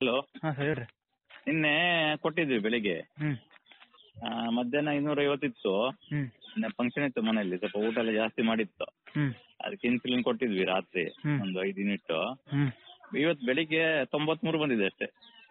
Hello ಹಾಂ sir ಹೇಳ್ರಿ ನಿನ್ನೆ ಕೊಟ್ಟಿದ್ವಿ ಬೆಳಿಗ್ಗೆ ಹ್ಞೂ ಆ, ಮಧ್ಯಾಹ್ನ ಇನ್ನೂರ ಐವತ್ತಿತ್ತು ಹ್ಞೂ ನಿನ್ನೆ ಫಂಕ್ಷನ್ ಇತ್ತು ಮನೆಯಲ್ಲಿ ಸ್ವಲ್ಪ ಊಟ ಎಲ್ಲ ಜಾಸ್ತಿ ಮಾಡಿತ್ತು ಹ್ಞೂ ಅದಕ್ಕೆ ಇನ್ಸುಲಿನ್ ಕೊಟ್ಟಿದ್ವಿ ರಾತ್ರಿ ಹ್ಮ್. ಒಂದು ಐದು ಯೂನಿಟ್ ಹ್ಞೂ ಇವತ್ತು ಬೆಳಿಗ್ಗೆ ತೊಂಬತ್ಮೂರು ಬಂದಿದೆ ಅಷ್ಟೇ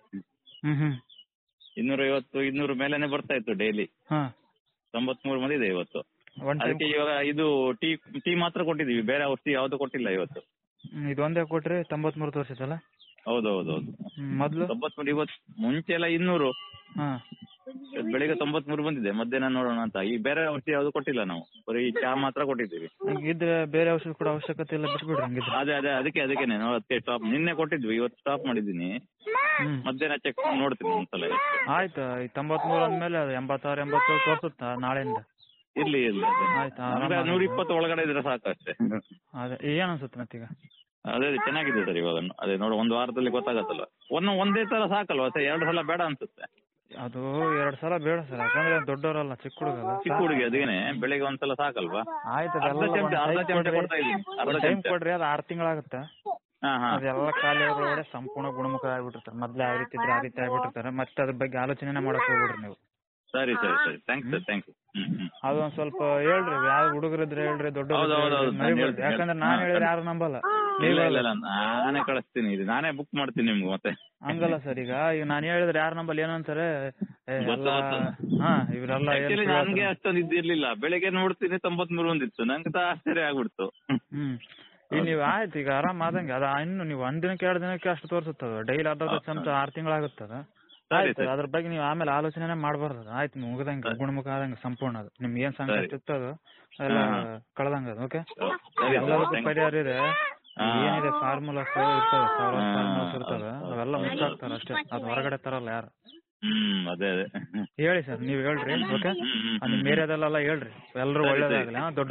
ಹ್ಞೂ ಹ್ಞೂ ಇನ್ನೂರ ಐವತ್ತು ಇನ್ನೂರು ಮೇಲೆನೆ ಬರ್ತಾ ಇತ್ತು ಡೈಲಿ ಹಾಂ ತೊಂಬತ್ಮೂರು ಬಂದಿದೆ ಇವತ್ತು ಒನ್ ಟೈಮ್ ಅದಕ್ಕೆ ಇವಾಗ ಇದು ಟೀ ಟೀ ಮಾತ್ರ ಕೊಟ್ಟಿದ್ದೀವಿ ಬೇರೆ ಔಷಧಿ ಯಾವುದು ಕೊಟ್ಟಿಲ್ಲ ಇವತ್ತು ಇದೊಂದೇ ಕೊಟ್ರಿ ತೊಂಬತ್ಮೂರು ತೋರಿಸಿತ್ತಲ್ಲ ಹೌದು ಹೌದು ಹೌದು ಮೊದಲು ತೊಂಬತ್ಮೂರು ಇವತ್ತು ಮುಂಚೆ ಎಲ್ಲ ಇನ್ನೂರು ಹಾಂ ಇವತ್ತು ಬೆಳಿಗ್ಗೆ ತೊಂಬತ್ಮೂರು ಬಂದಿದೆ ಮಧ್ಯಾಹ್ನ ನೋಡೋಣ ಅಂತ ಈ ಬೇರೆ ಔಷಧಿ ಯಾವುದು ಕೊಟ್ಟಿಲ್ಲ ನಾವು ಬರೀ ಚಾ ಮಾತ್ರ ಕೊಟ್ಟಿದ್ದೀವಿ ಹಂಗಿದ್ರೆ ಬೇರೆ ಔಷಧ ಕೂಡ ಅವಶ್ಯಕತೆ ಇಲ್ಲ ಬಿಟ್ಬಿಡ್ರಿ ಹಂಗಿದ್ರೆ ಅದೇ ಅದೇ ಅದಕ್ಕೆ ಅದಕ್ಕೇನೆ ನಾವು ಅದಕ್ಕೆ ಸ್ಟಾಪ್ ನಿನ್ನೆ ಕೊಟ್ಟಿದ್ವಿ ಇವತ್ತು ಸ್ಟಾಪ್ ಮಾಡಿದ್ದೀನಿ ಹ್ಞೂ ಮಧ್ಯಾಹ್ನ ಚೆಕ್ ನೋಡ್ತೀನಿ ಒಂದ್ಸಲ ಆಯ್ತು ಈ ತೊಂಬತ್ಮೂರು ಅಂದಮೇಲೆ ಅದು ಎಂಬತ್ತಾರು ಎಂಬತ್ತೇಳು ತೋರಿಸುತ್ತಾ ನಾಳೆಯಿಂದ ಇರ್ಲಿ ಇರ್ಲಿ ಅದೇ. ಆಯ್ತು ನಮ್ಗೆ ಆರಾಮ ನೂರ ಇಪ್ಪತ್ತು ಒಳಗಡೆ ಇದ್ರೆ ಸಾಕು ಅಷ್ಟೇ ಅದೇ ಏನು ಅನ್ಸುತ್ತೆ ಮತ್ತೀಗ ಅದೇ ಅದೇ ಚೆನ್ನಾಗಿದೆ ಸರ್ ಇವಾಗ ಅದೇ ನೋಡು ಒಂದು ವಾರದಲ್ಲಿ ಗೊತ್ತಾಗತ್ತಲ್ಲ ಒಂದು ಒಂದೇ ತರ ಸಾಕಲ್ವಾ ಸರ್ ಎರಡು ಸಲ ಬೇಡ ಅನ್ಸುತ್ತೆ ಅದು ಎರಡು ಸಲ ಬೇಡ ಸರ್ ಯಾಕಂದ್ರೆ ದೊಡ್ಡವರಲ್ಲ ಚಿಕ್ಕ ಹುಡುಗ ಚಿಕ್ಕ ಹುಡುಗಿ ಅದೇನೆ ಬೆಳಿಗ್ಗೆ ಒಂದ್ಸಲ ಸಾಕಲ್ವಾ ಆಯ್ತು ಅರ್ಧ ಚಮಚ ಅರ್ಧ ಚಮಚ ಕೊಡ್ತಾ ಇದ್ದೀನಿ ಅರ್ಧ ಟೈಮ್ ಚಮಚ ಕೊಡ್ರಿ ಅದು ಆರು ತಿಂಗಳಾಗುತ್ತೆ ಹಾ ಹಾ ಅದೆಲ್ಲ ಖಾಲಿ ಒಳಗಡೆ ಸಂಪೂರ್ಣ ಗುಣಮುಖ ಆಗ್ಬಿಟ್ಟಿರ್ತಾರೆ ಮೊದ್ಲು ಯಾವ ರೀತಿ ಇದ್ರೆ ಆ ರೀತಿ ಆಗ್ಬಿಟ್ಟಿರ್ತಾರೆ ಮತ್ತೆ ಅದ್ರ ಬಗ್ಗೆ ಆಲೋಚನೆನೇ ಮಾಡಕ್ ಹೋಗ್ಬಿಡ್ರಿ ನೀವು ಸರಿ ಸರಿ ಸರಿ thanks sir thank you hmm hmm ಅದು ಒಂದ್ ಸ್ವಲ್ಪ ಹೇಳ್ರಿ ಯಾವ ಹುಡುಗರಿದ್ರೆ ಹೇಳ್ರಿ ಹೌದು, ಹೌದು, ಹೌದು. ದೊಡ್ಡವ್ರು ನಾನು ಹೇಳ್ತೀನಿ. ಯಾಕಂದ್ರೆ ನಾನ್ ಹಾ, ಹೇಳಿದ್ರೆ ಸರಿ. ಯಾರು ನಂಬಲ್ಲ ಇಲ್ಲ ನೀವೇ ಇಲ್ಲ ಇಲ್ಲ ನಾನೇ ಕಳಿಸ್ತೀನಿ ಇದು ನಾನೇ ಬುಕ್ ಮಾಡ್ತೀನಿ ನಿಮ್ಗೆ ಮತ್ತೆ ಹಂಗಲ್ಲ ಸರ್ ಈಗ ಈಗ ನಾನು ಹೇಳಿದ್ರೆ ಯಾರು ನಂಬಲ್ಲ ಏನು ಅಂತಾರೆ ಏ, ಗೊತ್ತು, ಎಲ್ಲ ಗೊತ್ತು. ಹಾ ಇವರೆಲ್ಲ ಏನ್ ಆಕ್ಚುಲಿ ಸುಳ್ಳು ನನ್ಗೆ ಹೇಳ್ತಾರೆ. ಅಷ್ಟೊಂದು ಇದ್ದಿರ್ಲಿಲ್ಲ ಬೆಳಿಗ್ಗೆ ನೋಡ್ತೀನಿ ತೊಂಬತ್ಮೂರು ಒಂದಿತ್ತು ನಂಗೆ ತಾ ಆಶ್ಚರ್ಯ ಆಗ್ಬಿಡ್ತು ಹ್ಮ್ ಈಗ ನೀವು ಆಯ್ತು ಈಗ ಆರಾಮ್ ಆದಂಗೆ ಅದ ಇನ್ನು ನೀವು ಒಂದ್ ದಿನಕ್ಕೆ ಎರಡು ದಿನಕ್ಕೆ ಅಷ್ಟು ತೋರಿಸುತ್ತದ ಡೈಲಿ ಅರ್ಧ ಅರ್ಧ ಚಮಚ ಆರು ತಿಂಗಳಾಗುತ್ತದ ಸರಿ, ಆಯ್ತು ಸರಿ. ಅದ್ರ ಬಗ್ಗೆ ನೀವು ಆಮೇಲೆ ಆಲೋಚನೆ ಮಾಡಬಾರ್ದು ಆಯ್ತು ಮುಗ್ದಂಗೆ ಗುಣಮುಖ ಆದಂಗೆ ಸಂಪೂರ್ಣ ಅದು ನಿಮ್ಗೆ ಏನ್ ಸಂಕಟ ಸರಿ. ಇತ್ತು ಅದು ಎಲ್ಲ ಹಾ, ಕಳ್ದಂಗ ಅದು ಓಕೆ ಸರಿ ಎಲ್ಲದಕ್ಕೂ thank you. ಪರಿಹಾರ ಇದೆ ಹಾ. ಏನಿದೆ ಫಾರ್ಮುಲಾಸ್ ಇರ್ತವೆ ಸಾವಿರಾರು ಹಾ, ಫಾರ್ಮುಲಾಸ್ ಇರ್ತವೆ ಹೌದು, ಅವೆಲ್ಲ ಹೌದು. ಮುಚ್ಚಾಕ್ತಾರ ಅಷ್ಟೇ ಅದು ಹೊರಗಡೆ ತರಲ್ಲ ಯಾರು ಹ್ಮ್ ಅದೇ ಅದೇ ಹೇಳಿ ಸರ್ ನೀವು ಹೇಳ್ರಿ ಓಕೆ ಹ್ಮ್, ಹ್ಮ್, ನಿಮ್ಮ ಏರಿಯಾದಲ್ಲೆಲ್ಲ ಹೇಳ್ರಿ ಎಲ್ಲರೂ ಸರಿ, ಸರಿ. ಒಳ್ಳೇದಾಗಲಿ ಹಾ ದೊಡ್ಡ